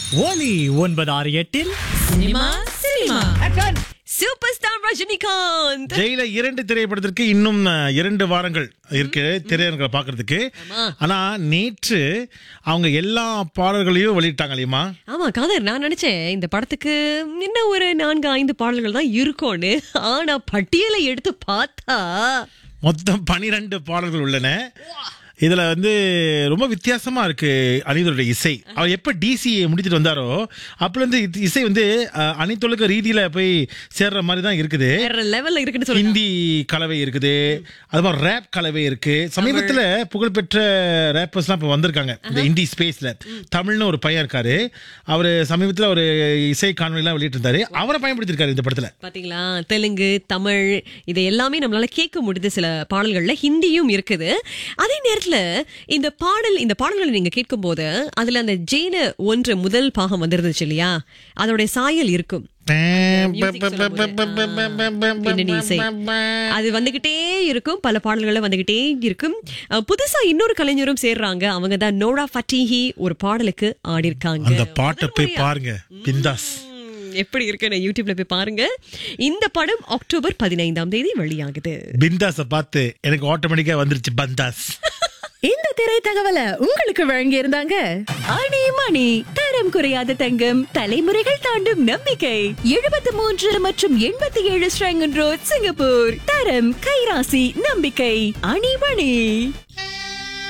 ஒலி ஒன்பது ஆறு எட்டில் cinema cinema super star Rajinikanth Jailer இரண்டு திரைப்படத்திற்கு இன்னும் அஹ், இரண்டு வாரங்கள் இருக்கு திரையரங்களை பாக்குறதுக்கு ஆனா நேற்று அவங்க எல்லா பாடல்களையும் வெளியிட்டாங்க இல்லையுமா ஆமா காதர் நான் நினைச்சேன் இந்த படத்துக்கு இன்னும் ஒரு நான்கு ஐந்து பாடல்கள் தான் இருக்கும்னு ஆனா பட்டியலை எடுத்து பார்த்தா மொத்தம் பனிரெண்டு பாடல்கள் உள்ளன இதுல வந்து ரொம்ப வித்தியாசமா இருக்கு அனிதருடைய இசை அவர் எப்ப டிசி முடிச்சிட்டு வந்தாரோ அப்பல இருந்து இது- இசை வந்து அஹ், அனைத்துலக ரீதியில போய் சேர்ற மாதிரி தான் இருக்குது வேற லெவல்ல இருக்குன்னு சொல்லுங்க ஹிந்தி கலவை இருக்குது அது மாதிரி ரேப் கலவை இருக்கு சமீபத்துல புகழ்பெற்ற ரேப்பர்ஸ்லாம் இப்ப வந்திருக்காங்க இந்த இந்தி ஸ்பேஸ்ல தமிழ்னு ஒரு பையன் இருக்காரு அவரு சமீபத்துல ஒரு இசை காணொலிலாம் வெளியிட்டு இருந்தாரு அவரை பயன்படுத்திருக்காரு இந்த படத்துல பாத்தீங்களா தெலுங்கு தமிழ் இது எல்லாமே நம்மளால கேட்க முடியுது சில பாடல்கள்ல ஹிந்தியும் இருக்குது அதே நேரத்துல இந்த பாடல் இந்த பாடல்களை நீங்க கேட்கும் போது அதுல அந்த ஜெயின ஒன்று முதல் பாகம் வந்திருந்துச்சு இல்லையா அதோட சாயல் இருக்கும் பின்னணி இசை அது வந்துகிட்டே இருக்கும் பல பாடல்களும் வந்துகிட்டே இருக்கும் அஹ், புதுசா இன்னொரு கலைஞரும் சேர்றாங்க அவங்க தான் நோரா ஃபட்டிஹி ஒரு பாடலுக்கு ஆடிருக்காங்க அந்த பாட்டை போய் பாருங்க பிந்தாஸ் ம், எப்படி இருக்குன்னு யூடியூப்ல போய் பாருங்க இந்த படம் அக்டோபர் பதினைந்தாம் தேதி வெளியாகுது பிந்தாஸ பார்த்து எனக்கு ஆட்டோமேட்டிக்கா வந்துருச்சு பந்தாஸ் இந்த திரை தகவலை உங்களுக்கு வழங்கி இருந்தாங்க ஆணி மணி தரம் குறையாத தங்கம் தலைமுறைகள் தாண்டும் நம்பிக்கை எழுபத்தி மூன்று மற்றும் எண்பத்தி ஏழு ஸ்ரங்கன் ரோட் சிங்கப்பூர் தரம் கைராசி நம்பிக்கை அணிமணி